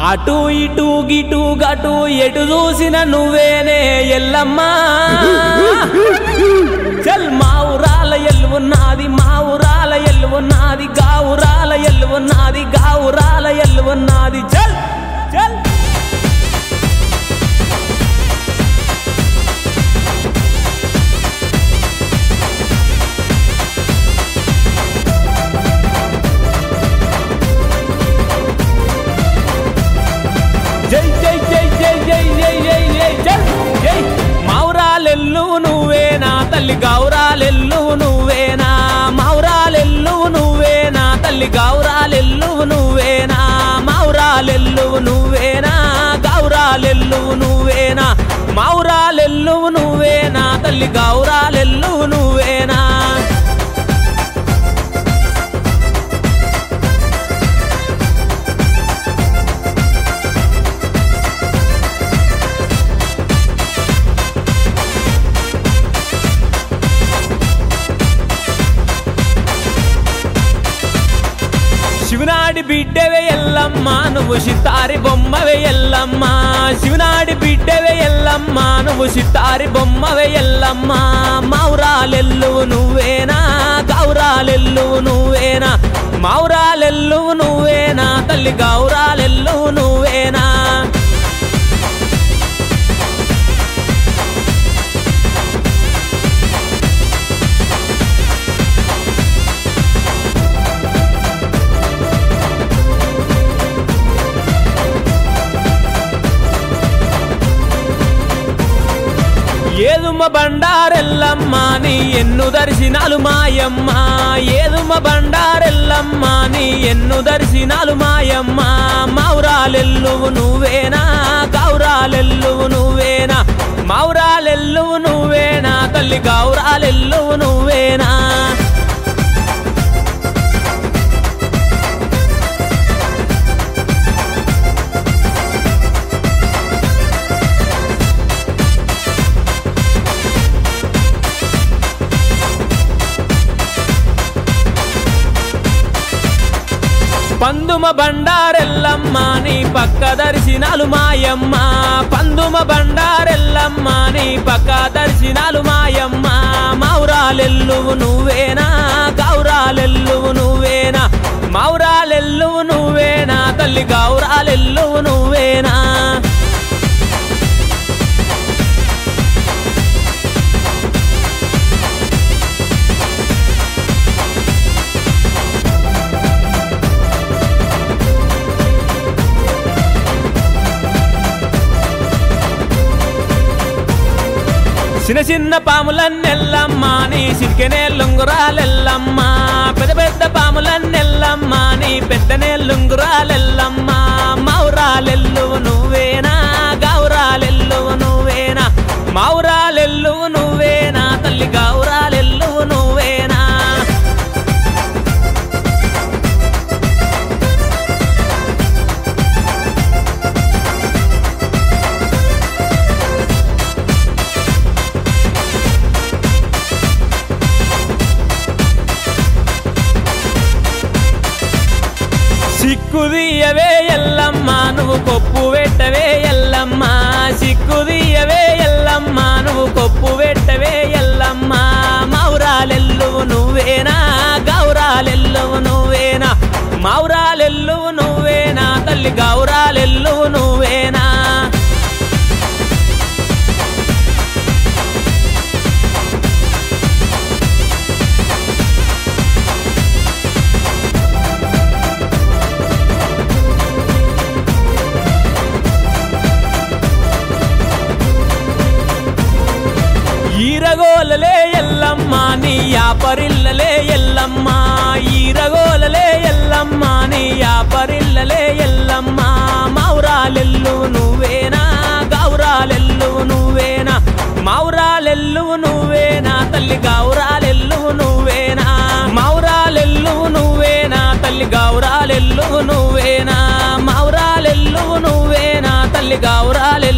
అటు ఇటు గిటు గటు ఎటు చూసిన నువ్వేనే ఎల్లమ్మా చల్ మా ఊరాల ఎల్లున్నది మా ఊరాల ఎల్లున్నది గావురాల ఎల్లున్నది గావురాల ఎల్లున్నది చల్ చల్ జై జై జై జై జై జై జై జై జై జై మౌరాలెల్లు నువ్వేనా తల్లి గౌరాలెల్లు నువ్వేనా మౌరాలెల్లు నువ్వేనా తల్లి గౌరాలెల్లు నువ్వేనా మౌరాలెల్లు నువ్వేనా గౌరాలెల్లు నువ్వేనా మౌరాలెల్లు నువ్వేనా తల్లి గౌరాలెల్లు నువ్వేనా శివనాడి బిడ్డవే ఎల్లమ్మ నువ్వు సితారి బొమ్మవే ఎల్లమ్మ శివనాడి బిడ్డవే ఎల్లమ్మ నువ్వు సితారి బొమ్మవే ఎల్లమ్మ మౌరాలెల్లువు నువ్వేనా గౌరాలెల్లువు నువ్వేనా మౌరాలెల్లువు నువ్వేనా తల్లి గౌరాలెల్లువు నువ్వేనా ఏదుమ బండారెల్లమ్మ నీ ఎన్ను దర్శనాలు మాయమ్మ ఏదుమ బండారెల్లమ్మ నీ ఎన్ను దర్శనాలు మాయమ్మ మౌరాలెల్లువు నువ్వేనా గౌరాలెల్లువు నువ్వేనా మౌరాలెల్లువు నువ్వేనా తల్లి గౌరాలెల్లువు నువ్వేనా పందుమ బండారెల్లమ్మ నీ పక్క దర్శనాలు మాయమ్మ పందుమ బండారెల్లమ్మ నీ పక్క దర్శనాలు మాయమ్మ మౌరాలెల్లువు నువ్వేనా గౌరాలెల్లువు నువ్వేనా మౌరాలెల్లువు నువ్వేనా తల్లి గౌరాలెల్లువు నువ్వేనా చిన్న చిన్న పాములన్నెల్లమ్మ నీ సిరికెనే లుంగురాలెల్లమ్మ పెద్ద పెద్ద పాములన్నెల్లమ్మ నీ పెద్దనే లుంగురాలెల్లమ్మ మౌరాలెల్లువు నువ్వేనా గౌరాలెల్లువు నువ్వేనా మౌరాలెల్లువు నువ్వేనా తల్లి గౌరాలెల్లువు నువ్వేనా సిక్కుదీయవే ఎల్లమ్మ నువ్వు కొప్పు పెట్టవే ఎల్లమ్మ సిక్కుదీయవే ఎల్లమ్మ నువ్వు కొప్పు పెట్టవే ఎల్లమ్మ మౌరాలెల్లువు నువ్వేనా గౌరాలెల్లువు నువ్వేనా మౌరాలెల్లువు నువ్వేనా తల్లి గౌరాలెల్లువు నువ్వేనా ఈరగోలలే ఎల్లమ్మ నీ యాపరిల్లలే ఎల్లమ్మ ఈరగోలలే ఎల్లమ్మ నీ యాపరిల్లలే ఎల్లమ్మ మౌరాలెల్లువు నువ్వేనా గౌరాలెల్లువు నువ్వేనా మౌరాలెల్లువు నువ్వేనా తల్లి గౌరాలెల్లువు నువ్వేనా మౌరాలెల్లువు నువ్వేనా తల్లి గౌరాలెల్లువు నువ్వేనా మౌరాలెల్లువు నువ్వేనా తల్లి గౌరాలెల్లువు